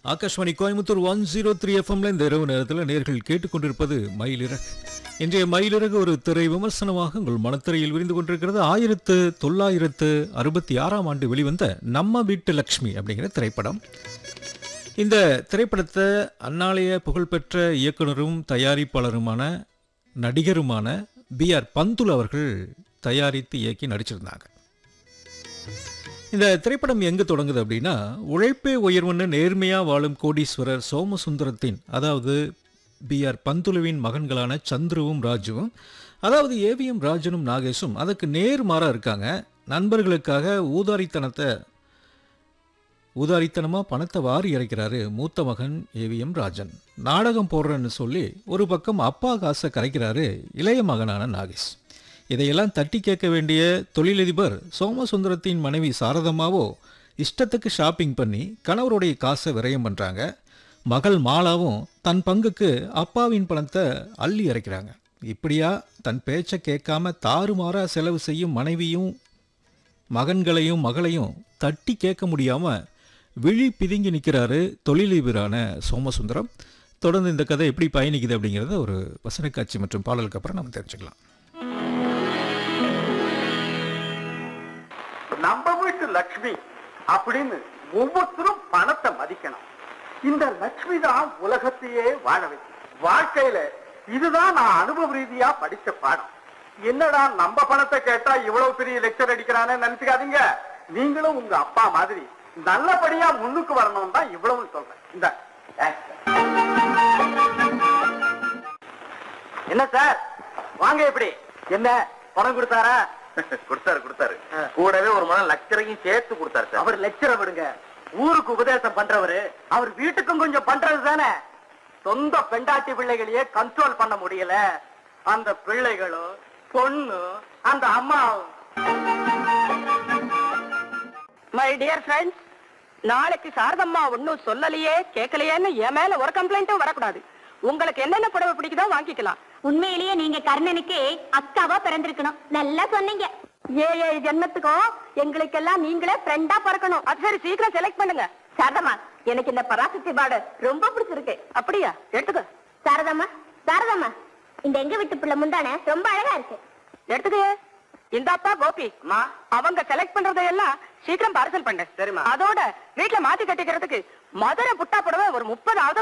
Akashvani Coimbatore one zero three எஃப்எம்ல இந்த இரவு நேரத்தில் நேர்கள் கேட்டுக்கொண்டிருப்பது மயிலிறகு இன்றைய மயிலிறகு ஒரு திரை விமர்சனமாக உங்கள் மனத்திரையில் விரிந்து கொண்டிருக்கிறது ஆயிரத்து தொள்ளாயிரத்து அறுபத்தி ஆறாம் ஆண்டு வெளிவந்த நம்ம வீட்டு லக்ஷ்மி அப்படிங்கிற திரைப்படம் இந்த திரைப்படத்தை அந்நாளைய புகழ்பெற்ற இயக்குனரும் தயாரிப்பாளருமான நடிகருமான பி ஆர் பந்துல் அவர்கள் தயாரித்து இயக்கி நடிச்சிருந்தாங்க இந்த திரைப்படம் எங்கு தொடங்குது அப்படின்னா உழைப்பே உயர்வுன்னு நேர்மையாக வாழும் கோடீஸ்வரர் சோமசுந்தரத்தின் அதாவது பி ஆர் பந்துலுவின் மகன்களான சந்துருவும் ராஜுவும் அதாவது ஏவிஎம் ராஜனும் நாகேஷும் அதுக்கு நேர்மாறாக இருக்காங்க நண்பர்களுக்காக ஊதாரித்தனத்தை ஊதாரித்தனமாக பணத்தை வாரி இறைக்கிறாரு மூத்த மகன் ஏவிஎம் ராஜன் நாடகம் போடுறேன்னு சொல்லி ஒரு பக்கம் அப்பா காசை கரைக்கிறாரு இளைய மகனான நாகேஷ் இதையெல்லாம் தட்டி கேட்க வேண்டிய தொழிலதிபர் சோமசுந்தரத்தின் மனைவி சாரதம்மாவோ இஷ்டத்துக்கு ஷாப்பிங் பண்ணி கணவருடைய காசை விரயம் பண்ணுறாங்க மகள் மாலாவும் தன் பங்குக்கு அப்பாவின் பணத்தை அள்ளி இறைக்கிறாங்க இப்படியா தன் பேச்சை கேட்காம தாறுமாறா செலவு செய்யும் மனைவியும் மகன்களையும் மகளையும் தட்டி கேட்க முடியாம விழி பிதுங்கி நிற்கிறாரு தொழிலதிபரான சோமசுந்தரம் தொடர்ந்து இந்த கதை எப்படி பயணிக்குது அப்படிங்கிறத ஒரு வசன காட்சி மற்றும் பாடலுக்கு அப்புறம் நம்ம தெரிஞ்சுக்கலாம் நம்ம வீட்டு லட்சுமி அப்படின்னு ஒவ்வொருத்தரும் பணத்தை மதிக்கணும் இந்த லட்சுமி தான் உலகத்தையே வாழ வைக்கும் வாழ்க்கையில இதுதான் நான் அனுபவ ரீதியா படிச்ச பாடம் என்னடா நம்ம பணத்தை கேட்டா இவ்வளவு பெரிய லெக்சர் அடிக்கிறானே நினைச்சுக்காதீங்க நீங்களும் உங்க அப்பா மாதிரி நல்லபடியா முன்னுக்கு வரணும் தான் இவ்வளவு சொல்றேன் இந்த என்ன சார் வாங்க எப்படி என்ன பணம் கொடுத்தாரா கொடுத்தாரு கொடுத்தாரு கூடவே ஒரு மனம் லட்சரையும் சேர்த்து கொடுத்தாரு சார் அவர் லெக்சரை விடுங்க ஊருக்கு உபதேசம் பண்றவரு அவர் வீட்டுக்கும் கொஞ்சம் பண்றது தானே சொந்த பெண்டாட்டி பிள்ளைகளையே கண்ட்ரோல் பண்ண முடியல அந்த பிள்ளைகளும் பொண்ணு அந்த அம்மாவும் மை டியர் ஃப்ரெண்ட்ஸ் நாளைக்கு சாரதம்மா ஒன்னும் சொல்லலையே கேட்கலையேன்னு என் மேல ஒரு கம்ப்ளைண்ட்டும் வரக்கூடாது உங்களுக்கு என்னென்ன புடவை பிடிக்குதோ வாங்கிக்கலாம் உண்மையிலேயே நீங்க கர்ணனுக்கு அக்காவா பிறந்திருக்கணும் நல்லா சொன்னீங்க ஏ ஏ ஜென்மத்துக்கும் எங்களுக்கெல்லாம் நீங்களே ஃப்ரெண்டா பிறக்கணும் அது சரி சீக்கிரம் செலக்ட் பண்ணுங்க சாரதம்மா எனக்கு இந்த பராசக்தி பாடு ரொம்ப பிடிச்சிருக்கு அப்படியா எடுத்துக்க சாரதாம்மா சாரதாம்மா இந்த எங்க வீட்டு பிள்ளை முந்தானே ரொம்ப அழகா இருக்கு எடுத்துக்க இந்த அப்பா கோபி அம்மா. அவங்க செலக்ட் பண்றதையெல்லாம் சீக்கிரம் பார்சல் பண்ணு சரிம்மா. அதோட வீட்டுல மாத்தி கட்டிக்கிறதுக்கு மதுரை புட்டா புடவை ஒரு முப்பதாவது